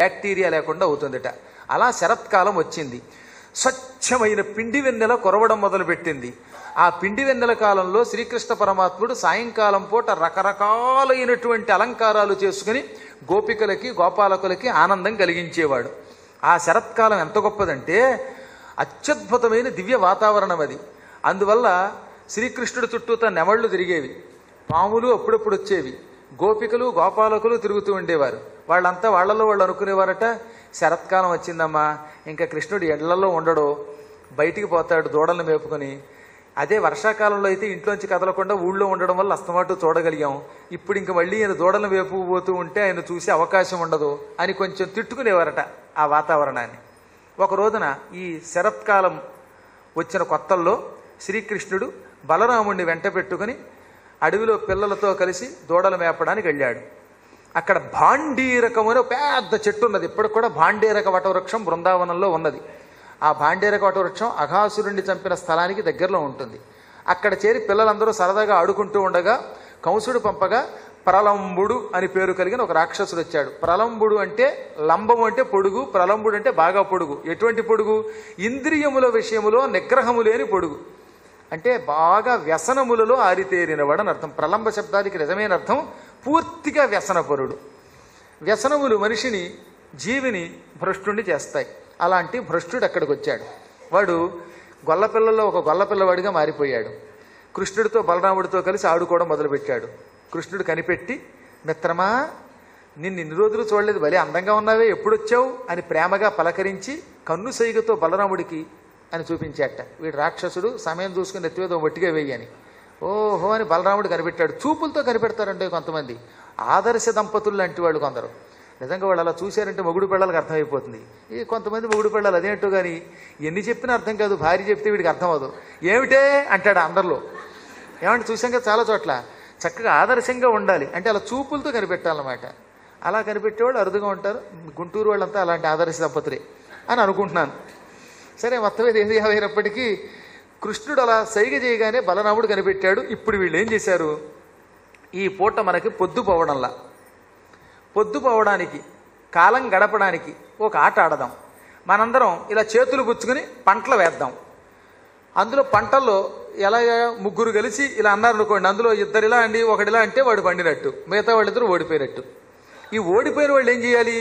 Bacteria లేకుండా అవుతుందట అలా శరత్కాలం వచ్చింది స్వచ్ఛమైన పిండి వెన్నెల కొరవడం మొదలుపెట్టింది ఆ పిండి వెన్నెల కాలంలో శ్రీకృష్ణ పరమాత్ముడు సాయంకాలం పూట రకరకాలైనటువంటి అలంకారాలు చేసుకుని గోపికలకి గోపాలకులకి ఆనందం కలిగించేవాడు ఆ శరత్కాలం ఎంత గొప్పదంటే అత్యద్భుతమైన దివ్య వాతావరణం అది అందువల్ల శ్రీకృష్ణుడి చుట్టూత నెమళ్ళు తిరిగేవి పాములు అప్పుడప్పుడు వచ్చేవి గోపికలు గోపాలకులు తిరుగుతూ ఉండేవారు వాళ్ళంతా వాళ్ళలో వాళ్ళు అనుకునేవారట శరత్కాలం వచ్చిందమ్మా ఇంకా కృష్ణుడు ఎండలలో ఉండడు బయటికి పోతాడు దూడలను మేపుకొని అదే వర్షాకాలంలో అయితే ఇంట్లోంచి కదలకుండా ఊళ్ళో ఉండడం వల్ల అస్తమాటు చూడగలిగాం ఇప్పుడు ఇంక మళ్ళీ ఆయన దూడలను వేపుకుపోతూ ఉంటే ఆయన చూసే అవకాశం ఉండదు అని కొంచెం తిట్టుకునేవారట ఆ వాతావరణాన్ని ఒక రోజున ఈ శరత్కాలం వచ్చిన కొత్తల్లో శ్రీకృష్ణుడు బలరాముణ్ణి వెంట పెట్టుకుని అడవిలో పిల్లలతో కలిసి దూడలు మేపడానికి వెళ్ళాడు అక్కడ భాండీరకం అనే ఒక పెద్ద చెట్టు ఉన్నది ఇప్పటికి కూడా భాండీరక వటవృక్షం బృందావనంలో ఉన్నది ఆ భాండీరక వటవృక్షం అఘాసురుణ్ణి చంపిన స్థలానికి దగ్గరలో ఉంటుంది అక్కడ చేరి పిల్లలందరూ సరదాగా ఆడుకుంటూ ఉండగా కంసుడు పంపగా ప్రలంబుడు అని పేరు కలిగిన ఒక రాక్షసుడు వచ్చాడు ప్రలంబుడు అంటే లంబము అంటే పొడుగు ప్రలంబుడు అంటే బాగా పొడుగు ఎటువంటి పొడుగు ఇంద్రియముల విషయములో నిగ్రహము లేని పొడుగు అంటే బాగా వ్యసనములలో ఆరితేరినవాడు అని అర్థం ప్రలంబ శబ్దానికి నిజమైన అర్థం పూర్తిగా వ్యసనపరుడు వ్యసనములు మనిషిని జీవిని భ్రష్టుణ్ణి చేస్తాయి అలాంటి భ్రష్టుడు అక్కడికి వచ్చాడు వాడు గొల్లపిల్లలో ఒక గొల్లపిల్లవాడిగా మారిపోయాడు కృష్ణుడితో బలరాముడితో కలిసి ఆడుకోవడం మొదలుపెట్టాడు కృష్ణుడు కనిపెట్టి మిత్రమా నిన్ను ఇన్ని రోజులు చూడలేదు భలే అందంగా ఉన్నావే ఎప్పుడొచ్చావు అని ప్రేమగా పలకరించి కన్ను సైగతో బలరాముడికి అని చూపించాట వీడు రాక్షసుడు సమయం చూసుకుని ఎత్తివేదో ఒట్టిగా వేయని ఓహో అని బలరాముడు కనిపెట్టాడు చూపులతో కనిపెడతారంటే కొంతమంది ఆదర్శ దంపతులు లాంటి వాళ్ళు కొందరు నిజంగా వాళ్ళు అలా చూశారంటే మొగుడు పిల్లలకు అర్థమైపోతుంది ఈ కొంతమంది మొగుడు పిల్లలు అదేంటో కానీ ఎన్ని చెప్పినా అర్థం కాదు భార్య చెప్తే వీడికి అర్థం అవ్వదు ఏమిటే అంటాడు అందరిలో ఏమంటే చూసాం కదా చాలా చోట్ల చక్కగా ఆదర్శంగా ఉండాలి అంటే అలా చూపులతో కనిపెట్టాలన్నమాట అలా కనిపెట్టేవాళ్ళు అరుదుగా ఉంటారు గుంటూరు వాళ్ళంతా అలాంటి ఆదర్శ దంపతులే అని అనుకుంటున్నాను సరే మొత్తం మీద ఏది అయినప్పటికీ కృష్ణుడు అలా సైగ చేయగానే బలరాముడు కనిపెట్టాడు ఇప్పుడు వీళ్ళు ఏం చేశారు ఈ పూట మనకి పొద్దు పోవడంలా పొద్దు పోవడానికి కాలం గడపడానికి ఒక ఆట ఆడదాం మనందరం ఇలా చేతులు పుచ్చుకుని పంటలు వేద్దాం అందులో పంటల్లో ఎలాగ ముగ్గురు కలిసి ఇలా అన్నారనుకోండి అందులో ఇద్దరు ఇలా అండి ఒకడిలా అంటే వాడు పండినట్టు మిగతా వాళ్ళిద్దరు ఓడిపోయినట్టు ఈ ఓడిపోయిన వాళ్ళు ఏం చేయాలి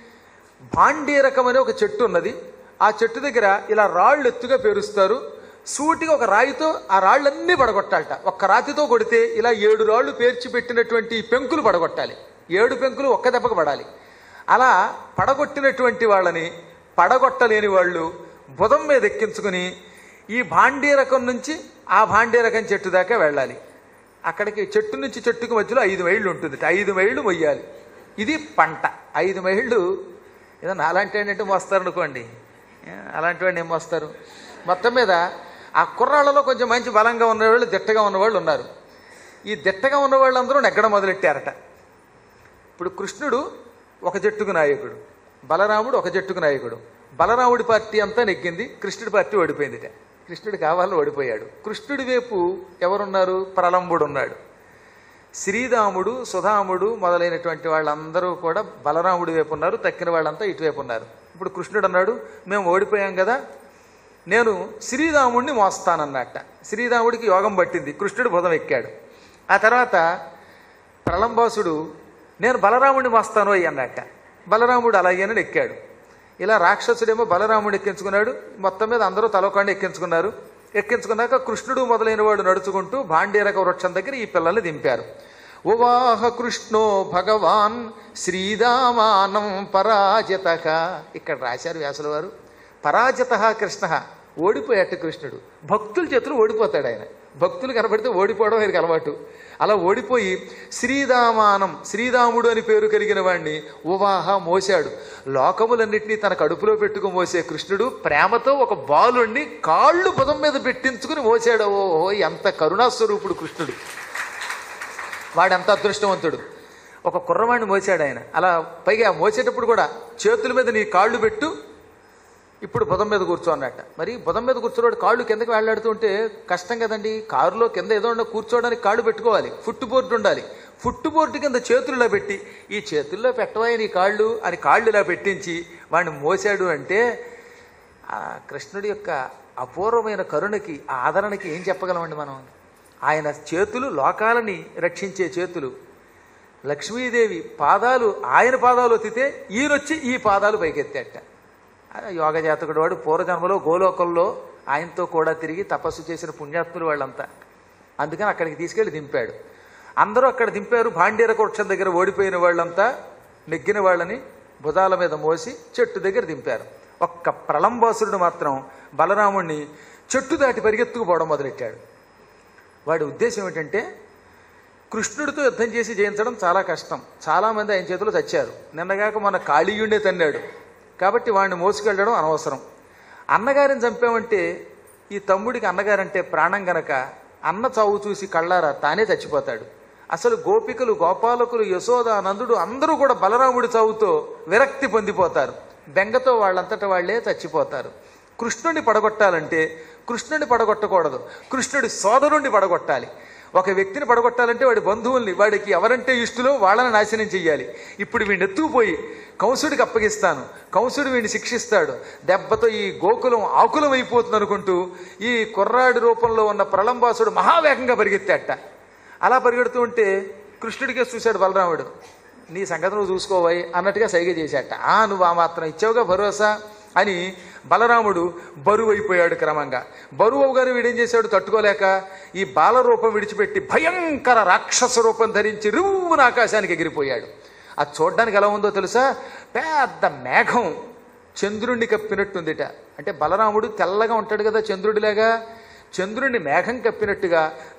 భాండీరకం అనే ఒక చెట్టు ఉన్నది ఆ చెట్టు దగ్గర ఇలా రాళ్ళు ఎత్తుగా పేరుస్తారు సూటిగా ఒక రాయితో ఆ రాళ్ళన్నీ పడగొట్టాలట ఒక్క రాతితో కొడితే ఇలా ఏడు రాళ్ళు పేర్చి పెట్టినటువంటి పెంకులు పడగొట్టాలి ఏడు పెంకులు ఒక్క దెబ్బకు పడాలి అలా పడగొట్టినటువంటి వాళ్ళని పడగొట్టలేని వాళ్ళు బుధం మీద ఎక్కించుకుని ఈ భాండీరకం నుంచి ఆ భాండీరకం చెట్టు దాకా వెళ్ళాలి అక్కడికి చెట్టు నుంచి చెట్టుకు మధ్యలో ఐదు మైళ్ళు ఉంటుంది ఐదు మైళ్ళు మొయ్యాలి ఇది పంట ఐదు మైళ్ళు ఏదో నాలాంటి ఏంటంటే మోస్తారనుకోండి ఏ, అలాంటి వాడిని ఏం మోస్తారు మొత్తం మీద ఆ కుర్రాళ్ళలో కొంచెం మంచి బలంగా ఉన్నవాళ్ళు దిట్టగా ఉన్నవాళ్ళు ఉన్నారు ఈ దిట్టగా ఉన్న వాళ్ళందరూ నెగ్గడం మొదలెట్టారట ఇప్పుడు కృష్ణుడు ఒక జట్టుకు నాయకుడు బలరాముడు ఒక జట్టుకు నాయకుడు బలరాముడి పార్టీ అంతా నెగ్గింది కృష్ణుడి పార్టీ ఓడిపోయిందిట కృష్ణుడు కావాలని ఓడిపోయాడు కృష్ణుడి వైపు ఎవరున్నారు ప్రలంబుడు ఉన్నాడు శ్రీరాముడు సుధాముడు మొదలైనటువంటి వాళ్ళందరూ కూడా బలరాముడి వైపు ఉన్నారు తక్కిన వాళ్ళంతా ఇటువైపు ఉన్నారు ఇప్పుడు కృష్ణుడు అన్నాడు మేము ఓడిపోయాం కదా నేను శ్రీరాముడిని మోస్తానన్నట్ట శ్రీరాముడికి యోగం పట్టింది కృష్ణుడు బుధం ఎక్కాడు ఆ తర్వాత ప్రళంబాసుడు నేను బలరాముడిని మోస్తాను అయ్యి అన్నట్ట బలరాముడు అలాగేనని ఎక్కాడు ఇలా రాక్షసుడేమో బలరాముడు ఎక్కించుకున్నాడు మొత్తం మీద అందరూ తలకొండ ఎక్కించుకున్నారు ఎక్కించుకున్నాక కృష్ణుడు మొదలైన వాడు నడుచుకుంటూ భాండీరక వృక్షం దగ్గర ఈ పిల్లల్ని దింపారు ఉవాహ కృష్ణో భగవాన్ శ్రీరామానం పరాజితక ఇక్కడ రాశారు వ్యాసుల వారు పరాజిత కృష్ణ ఓడిపోయాట కృష్ణుడు భక్తుల చేతులు ఓడిపోతాడు ఆయన భక్తులు కనబడితే ఓడిపోవడం ఆయనకి అలవాటు అలా ఓడిపోయి శ్రీరామానం శ్రీరాముడు అని పేరు కలిగిన వాణ్ణి ఉవాహ మోశాడు లోకములన్నింటినీ తన కడుపులో పెట్టుకు మోసే కృష్ణుడు ప్రేమతో ఒక బాలుణ్ణి కాళ్ళు బుధం మీద పెట్టించుకుని మోసాడు ఓహో ఎంత కరుణాస్వరూపుడు కృష్ణుడు వాడెంత అదృష్టవంతుడు ఒక కుర్రవాణ్ణి మోసాడు ఆయన అలా పైగా మోసేటప్పుడు కూడా చేతుల మీద నీ కాళ్ళు పెట్టు ఇప్పుడు బుధం మీద కూర్చో అన్నట్ట మరి బుధం మీద కూర్చోడు కాళ్ళు కిందకి వెళ్ళాడుతుంటే కష్టం కదండి కారులో కింద ఏదో ఉండ కూర్చోవడానికి కాళ్ళు పెట్టుకోవాలి ఫుట్ బోర్డు ఉండాలి ఫుట్టుబోర్డు కింద చేతుల్లో పెట్టి ఈ చేతుల్లో పెట్టవాయి నీ కాళ్ళు అని కాళ్ళు ఇలా పెట్టించి వాడిని మోసాడు అంటే ఆ కృష్ణుడి యొక్క అపూర్వమైన కరుణకి ఆ ఆదరణకి ఏం చెప్పగలమండి మనం ఆయన చేతులు లోకాలని రక్షించే చేతులు లక్ష్మీదేవి పాదాలు ఆయన పాదాలు ఒత్తితే ఈయనొచ్చి ఈ పాదాలు పైకెత్తాట ఆ యోగ జాతకుడు వాడు పూర్వజన్మలో గోలోకంలో ఆయనతో కూడా తిరిగి తపస్సు చేసిన పుణ్యాత్ములు వాళ్ళంతా అందుకని అక్కడికి తీసుకెళ్లి దింపాడు అందరూ అక్కడ దింపారు భాండీర వృక్షం దగ్గర ఓడిపోయిన వాళ్ళంతా నెగ్గిన వాళ్ళని భుజాల మీద మోసి చెట్టు దగ్గర దింపారు ఒక్క ప్రళంబాసురుడు మాత్రం బలరాముణ్ణి చెట్టు దాటి పరిగెత్తుకుపోవడం మొదలెట్టాడు వాడి ఉద్దేశం ఏమిటంటే కృష్ణుడితో యుద్ధం చేసి జయించడం చాలా కష్టం చాలామంది ఆయన చేతిలో చచ్చారు నిన్నగాక మన కాళీయుండే తన్నాడు కాబట్టి వాడిని మోసుకెళ్ళడం అనవసరం అన్నగారిని చంపామంటే ఈ తమ్ముడికి అన్నగారంటే ప్రాణం గనక అన్న చావు చూసి కళ్ళారా తానే చచ్చిపోతాడు అసలు గోపికలు గోపాలకులు యశోద నందుడు అందరూ కూడా బలరాముడి చావుతో విరక్తి పొందిపోతారు బెంగతో వాళ్ళంతట వాళ్లే చచ్చిపోతారు కృష్ణుడిని పడగొట్టాలంటే కృష్ణుడిని పడగొట్టకూడదు కృష్ణుడి సోదరుణ్ణి పడగొట్టాలి ఒక వ్యక్తిని పడగొట్టాలంటే వాడి బంధువుల్ని వాడికి ఎవరంటే ఇష్టలో వాళ్ళని నాశనం చెయ్యాలి ఇప్పుడు వీడిని ఎత్తుకుపోయి కంసుడికి అప్పగిస్తాను కంసుడు వీడిని శిక్షిస్తాడు దెబ్బతో ఈ గోకులం ఆకులం అయిపోతుంది అనుకుంటూ ఈ కుర్రాడి రూపంలో ఉన్న ప్రళంబాసుడు మహావేగంగా పరిగెత్తాట అలా పరిగెడుతూ ఉంటే కృష్ణుడికే చూశాడు బలరాముడు నీ సంగతి నువ్వు చూసుకోవాయి అన్నట్టుగా సైగ చేశాట ఆ నువ్వు ఆ మాత్రం ఇచ్చావుగా భరోసా అని బలరాముడు బరువు అయిపోయాడు క్రమంగా బరువు గారు వీడేం చేశాడు తట్టుకోలేక ఈ బాల రూపం విడిచిపెట్టి భయంకర రాక్షస రూపం ధరించి రువ్వున ఆకాశానికి ఎగిరిపోయాడు అది చూడ్డానికి ఎలా ఉందో తెలుసా పెద్ద మేఘం చంద్రుణ్ణి కప్పినట్టుందిట అంటే బలరాముడు తెల్లగా ఉంటాడు కదా చంద్రుడిలాగా చంద్రుణ్ణి మేఘం కప్పినట్టుగా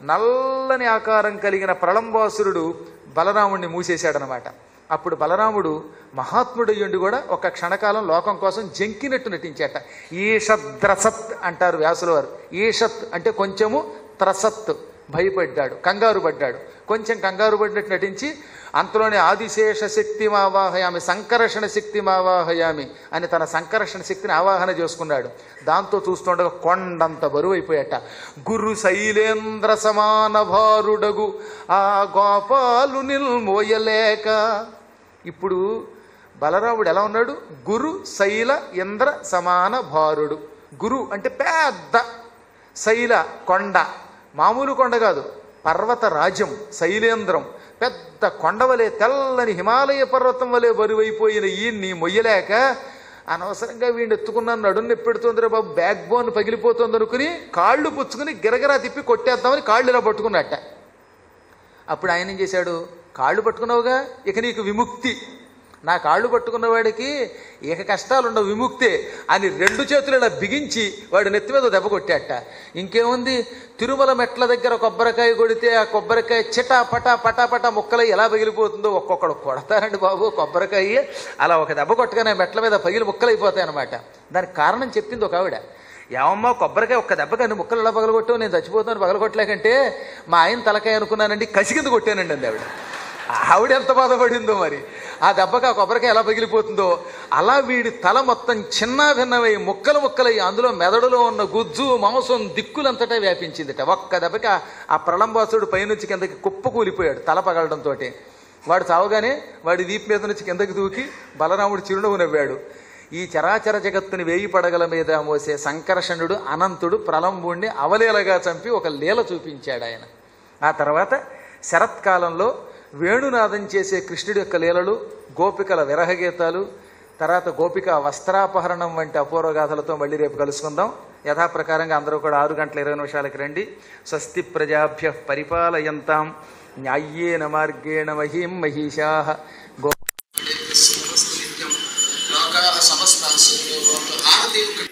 నల్లని ఆకారం కలిగిన ప్రళంబాసురుడు బలరాముణ్ణి మూసేశాడనమాట అప్పుడు బలరాముడు మహాత్ముడయ్యుండి కూడా ఒక క్షణకాలం లోకం కోసం జంకినట్టు నటించాట ఈషద్రసత్ అంటారు వ్యాసుల వారు ఈషత్ అంటే కొంచెము త్రసత్ భయపడ్డాడు కంగారు పడ్డాడు కొంచెం కంగారు పడినట్టు నటించి అంతలోనే ఆదిశేష శక్తి ఆవాహయామి సంకర్షణ శక్తి ఆవాహయామి అని తన సంకర్షణ శక్తిని ఆవాహన చేసుకున్నాడు దాంతో చూస్తుండగా కొండంత బరువు అయిపోయాట గురు శైలేంద్ర సమాన భారుడగు ఆ గోపాలు నిల్మోయలేక ఇప్పుడు బలరాముడు ఎలా ఉన్నాడు గురు శైల ఇంద్ర సమాన భారుడు గురు అంటే పెద్ద శైల కొండ మామూలు కొండ కాదు పర్వత రాజ్యం శైలేంద్రం పెద్ద కొండ వలె తెల్లని హిమాలయ పర్వతం వలె బరువైపోయిన ఈయన్ని మొయ్యలేక అనవసరంగా వీడిని ఎత్తుకున్నాను నడుము నొప్పెడుతుంది బాబు బ్యాక్ బోన్ పగిలిపోతుంది అనుకుని కాళ్ళు పుచ్చుకుని గిరగిరా తిప్పి కొట్టేద్దామని కాళ్ళు ఇలా పట్టుకున్నట్ట అప్పుడు ఆయన ఏం చేశాడు కాళ్ళు పట్టుకున్నావుగా ఇక నీకు విముక్తి నా కాళ్ళు పట్టుకున్న వాడికి ఇక కష్టాలు ఉండవు విముక్తే అని రెండు చేతులు ఇలా బిగించి వాడు నెత్తి మీద దెబ్బ కొట్టాట ఇంకేముంది తిరుమల మెట్ల దగ్గర కొబ్బరికాయ కొడితే ఆ కొబ్బరికాయ చిటా పటా పటా పటా ముక్కలై ఎలా పగిలిపోతుందో ఒక్కొక్కడు కొడతారండి బాబు కొబ్బరికాయ అలా ఒక దెబ్బ కొట్టగానే మెట్ల మీద పగిలి ముక్కలైపోతాయి అనమాట దానికి కారణం చెప్పింది ఒక ఆవిడ ఏమమ్మా కొబ్బరికాయ ఒక్క దెబ్బకి అన్ని ముక్కలు ఎలా పగలగొట్టావు నేను చచ్చిపోతాను పగలగొట్టలేకంటే మా ఆయన తలకాయ అనుకున్నానండి కసి కింద కొట్టానండి అంది ఆవిడ ఆవిడ ఎంత బాధపడిందో మరి ఆ దెబ్బకి ఆ కొబ్బరికాయ ఎలా పగిలిపోతుందో అలా వీడి తల మొత్తం చిన్న భిన్నమై ముక్కలు ముక్కలై అందులో మెదడులో ఉన్న గుజ్జు మాంసం దిక్కులంతటా వ్యాపించిందిట ఒక్క దెబ్బకి ఆ- ఆ ప్రళంబాసుడు పైనుంచి కిందకి కుప్ప కూలిపోయాడు తల పగలడంతో వాడు చావగానే వాడి వీపు మీద నుంచి కిందకి దూకి బలరాముడు చిరునవ్వు నవ్వాడు ఈ చరాచర జగత్తుని వేయి పడగల మీద మోసే సంకర్షణుడు అనంతుడు ప్రలంబుణ్ణి అవలీలగా చంపి ఒక లీల చూపించాడు ఆయన ఆ తర్వాత శరత్కాలంలో వేణునాదం చేసే కృష్ణుడి యొక్క లీలలు గోపికల విరహగీతాలు తర్వాత గోపిక వస్త్రాపహరణం వంటి అపూర్వ గాథలతో మళ్ళీ రేపు కలుసుకుందాం యథాప్రకారంగా అందరూ కూడా ఆరు గంటల ఇరవై నిమిషాలకి రండి స్వస్తి ప్రజాభ్య పరిపాలయంతాం న్యాయ్యేన మార్గేణ మహీం మహిషా గో లోకాः సమస్తాः సుఖినో భవంతు. హారతి ఒక్కటి.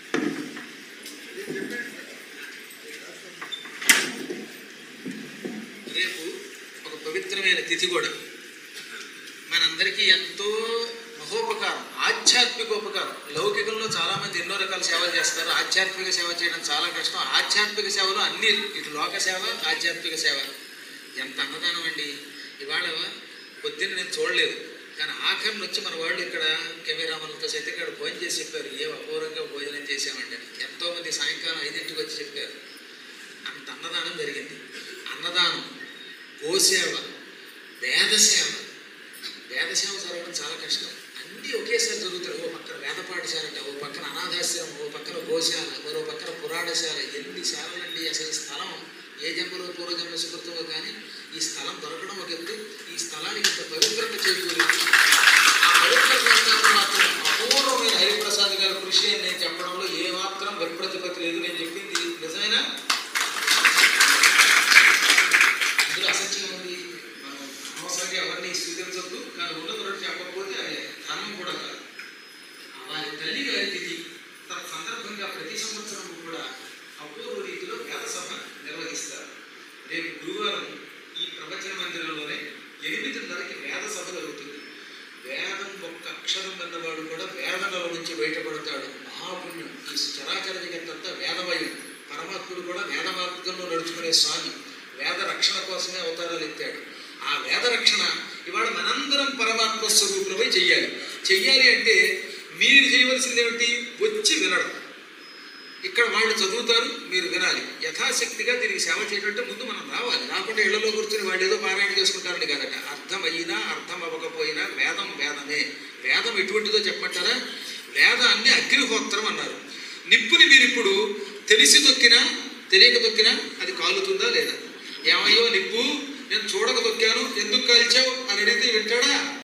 రేపు ఒక పవిత్రమైన తిథి కూడా మనందరికీ ఎంతో మహోపకారం ఆధ్యాత్మిక ఉపకారం లౌకికంలో చాలా మంది ఎన్నో రకాల సేవలు చేస్తారు ఆధ్యాత్మిక సేవ చేయడం చాలా కష్టం ఆధ్యాత్మిక సేవలు అన్ని ఇటు లోక సేవ ఆధ్యాత్మిక సేవ ఎంత అన్నదానం అండి ఇవాళ పొద్దున్న నేను చూడలేదు కానీ ఆఖరిని వచ్చి మన వాళ్ళు ఇక్కడ కెమెరామన్లతో సైతం ఇక్కడ భోజనం చేసి చెప్పారు ఏ అపూర్వంగా భోజనం చేసామంటే ఎంతో మంది సాయంకాలం ఐదింటికి వచ్చి చెప్పారు అంత అన్నదానం జరిగింది అన్నదానం గోసేవ వేదసేవ వేదసేవ జరగడం చాలా కష్టం అన్నీ ఒకేసారి జరుగుతాయి ఓ పక్కన వేద పాఠశాల ఓ పక్కన అనాథాశ్రమం ఓ పక్కన గోశాల మరో పక్కన పురాణశాల ఎన్ని శాలలండి అసలు ఈ స్థలం ఏ జన్మలో పూర్వజన్మ సుకృతమో కానీ ఈ స్థలం దొరకడం ఒక ఎత్తు ఈ స్థలానికి ఇంత పవిత్రత చేకూరి ఆ పవిత్రత మాత్రం అపూర్వమైన హరిప్రసాద్ గారి కృషి అని నేను చెప్పడంలో ఏ మాత్రం విప్రతిపత్తి లేదు నేను చెప్పింది నిజమైన అందులో అసత్యం ఉంది మనం అనవసరంగా ఎవరిని స్వీకరించద్దు కానీ ఉన్నది ఉన్నట్టు చెప్పకపోతే అది ధర్మం కూడా కాదు వారి తల్లి గారి తిథి తన సందర్భంగా ప్రతి సంవత్సరం కూడా అపూర్వ రీతిలో వేద సభ నిర్వహిస్తారు రేపు గురువారం ఈ ప్రవచన మందిరంలోనే ఎనిమిదిన్నరకి వేద సభ జరుగుతుంది వేదం ఒక్క అక్షరం విన్నవాడు కూడా వేదనల నుంచి బయటపడతాడు మహాపుణ్యం ఈ చరాచర జగత్తంతా వేదమయం పరమాత్ముడు కూడా వేద మార్గంలో నడుచుకునే స్వామి వేద రక్షణ కోసమే అవతారాలు ఎత్తాడు ఆ వేద రక్షణ ఇవాళ మనందరం పరమాత్మ స్వరూపులపై చెయ్యాలి చెయ్యాలి అంటే మీరు చేయవలసింది ఏమిటి వచ్చి వినడం ఇక్కడ వాళ్ళు చదువుతారు మీరు వినాలి యథాశక్తిగా దీనికి సేవ చేయటంటే ముందు మనం రావాలి రాకుండా ఇళ్లలో కూర్చుని వాళ్ళు ఏదో పారాయణ చేసుకుంటారని కాదట అర్థం అయినా అర్థం అవ్వకపోయినా వేదం వేదమే వేదం ఎటువంటిదో చెప్పమంటారా వేదాన్ని అగ్నిహోత్రం అన్నారు నిప్పుని మీరు ఇప్పుడు తెలిసి తొక్కినా తెలియక తొక్కినా అది కాలుతుందా లేదా ఏమయ్యో నిప్పు నేను చూడక తొక్కాను ఎందుకు కాల్చావు అని అడిగితే వింటాడా